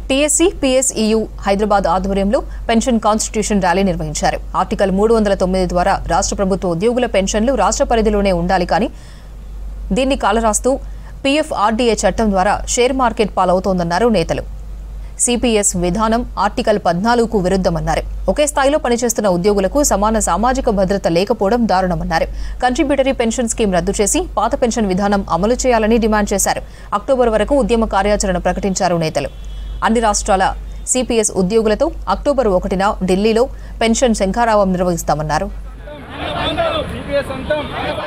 TSC PSEU Hyderabad ఆధ్వర్యంలో pension constitution rally నిర్వహించారు article మూడు వందల తొమ్మిది ద్వారా రాష్ట్ర ప్రభుత్వ ఉద్యోగుల పెన్షన్లు రాష్ట్ర పరిధిలోనే ఉండాలి కానీ దీన్ని కాలరాస్తూ పీఎఫ్ ఆర్డీఏ చట్టం ద్వారా షేర్ మార్కెట్ పాలవుతోందన్నారు నేతలు సిపిఎస్ విధానం ఆర్టికల్ పద్నాలుగుకు విరుద్ధమన్నారు ఒకే స్థాయిలో పనిచేస్తున్న ఉద్యోగులకు సమాన సామాజిక భద్రత లేకపోవడం దారుణమన్నారు కంట్రిబ్యూటరీ పెన్షన్ స్కీమ్ రద్దు చేసి పాత పెన్షన్ విధానం అమలు చేయాలని డిమాండ్ చేశారు అక్టోబర్ వరకు ఉద్యమ కార్యాచరణ ప్రకటించారు నేతలు అన్ని రాష్ట్రాల సిపిఎస్ ఉద్యోగులతో అక్టోబర్ ఒకటిన ఢిల్లీలో పెన్షన్ శంఖారావం నిర్వహిస్తామన్నారు సిపిఎస్ అంతం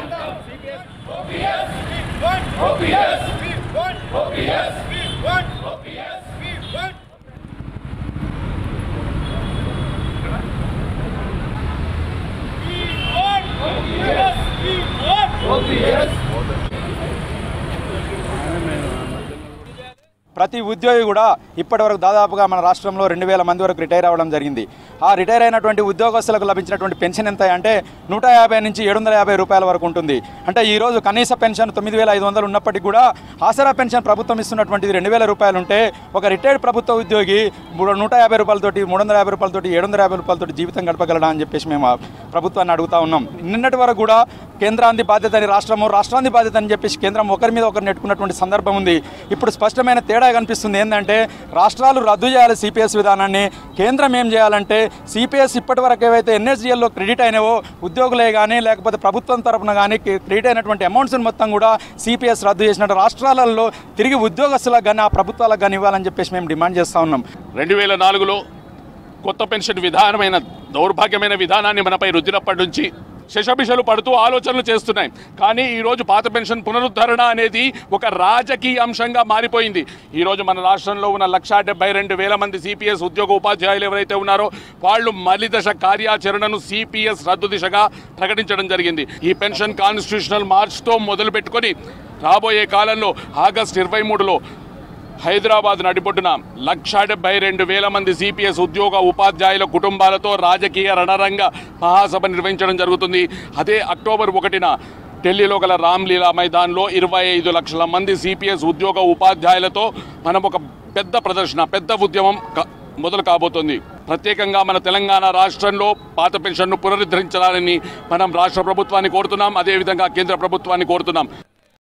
ప్రతి ఉద్యోగి కూడా ఇప్పటివరకు దాదాపుగా మన రాష్ట్రంలో రెండు వేల మంది వరకు రిటైర్ అవ్వడం జరిగింది ఆ రిటైర్ అయినటువంటి ఉద్యోగస్తులకు లభించినటువంటి పెన్షన్ ఎంత అంటే నూట యాభై నుంచి ఏడు వందల యాభై రూపాయల వరకు ఉంటుంది అంటే ఈ రోజు కనీస పెన్షన్ తొమ్మిది వేల ఐదు వందలు ఉన్నప్పటికీ కూడా ఆసరా పెన్షన్ ప్రభుత్వం ఇస్తున్నటువంటిది రెండు వేల రూపాయలు ఉంటే ఒక రిటైర్డ్ ప్రభుత్వ ఉద్యోగి మూడు నూట యాభై రూపాయలతోటి మూడు వందల యాభై రూపాయలతోటి ఏడు వందల యాభై రూపాయలతోటి జీవితం గడపగలడా అని చెప్పేసి మేము ఆ ప్రభుత్వాన్ని అడుగుతా ఉన్నాం నిన్నటి వరకు కూడా కేంద్రాంది బాధ్యత అని రాష్ట్రము రాష్ట్రాంది బాధ్యత అని చెప్పేసి కేంద్రం ఒకరి మీద ఒకరు నెట్టుకున్నటువంటి సందర్భం ఉంది ఇప్పుడు స్పష్టమైన తేడా కనిపిస్తుంది ఏంటంటే రాష్ట్రాలు రద్దు చేయాలి సిపిఎస్ విధానాన్ని కేంద్రం ఏం చేయాలంటే సిపిఎస్ ఇప్పటి వరకు ఏవైతే ఎన్ఎస్జిఎల్లో క్రెడిట్ అయినావో ఉద్యోగులే కానీ లేకపోతే ప్రభుత్వం తరపున కానీ క్రెడిట్ అయినటువంటి అమౌంట్స్ని మొత్తం కూడా సిపిఎస్ రద్దు చేసినట్టు రాష్ట్రాలలో తిరిగి ఉద్యోగస్తులకు కానీ ఆ ప్రభుత్వాలకు కానీ ఇవ్వాలని చెప్పేసి మేము డిమాండ్ చేస్తూ ఉన్నాం రెండు వేల నాలుగులో కొత్త పెన్షన్ విధానమైన దౌర్భాగ్యమైన విధానాన్ని మనపై రుద్దినప్పటి నుంచి శశబిషలు పడుతూ ఆలోచనలు చేస్తున్నాయి కానీ ఈరోజు పాత పెన్షన్ పునరుద్ధరణ అనేది ఒక రాజకీయ అంశంగా మారిపోయింది ఈరోజు మన రాష్ట్రంలో ఉన్న లక్షా డెబ్బై రెండు వేల మంది సిపిఎస్ ఉద్యోగ ఉపాధ్యాయులు ఎవరైతే ఉన్నారో వాళ్ళు మలి దశ కార్యాచరణను సిపిఎస్ రద్దు దిశగా ప్రకటించడం జరిగింది ఈ పెన్షన్ కాన్స్టిట్యూషనల్ మార్చ్తో మొదలు పెట్టుకొని రాబోయే కాలంలో ఆగస్టు ఇరవై మూడులో హైదరాబాద్ నడిబొడ్డున లక్షా డెబ్బై రెండు వేల మంది సిపిఎస్ ఉద్యోగ ఉపాధ్యాయుల కుటుంబాలతో రాజకీయ రణరంగ మహాసభ నిర్వహించడం జరుగుతుంది అదే అక్టోబర్ ఒకటిన ఢిల్లీలో గల రామ్లీలా మైదాన్లో ఇరవై ఐదు లక్షల మంది సిపిఎస్ ఉద్యోగ ఉపాధ్యాయులతో మనం ఒక పెద్ద ప్రదర్శన పెద్ద ఉద్యమం క- మొదలు కాబోతోంది ప్రత్యేకంగా మన తెలంగాణ రాష్ట్రంలో పాత పెన్షన్ను పునరుద్ధరించాలని మనం రాష్ట్ర ప్రభుత్వాన్ని కోరుతున్నాం అదేవిధంగా కేంద్ర ప్రభుత్వాన్ని కోరుతున్నాం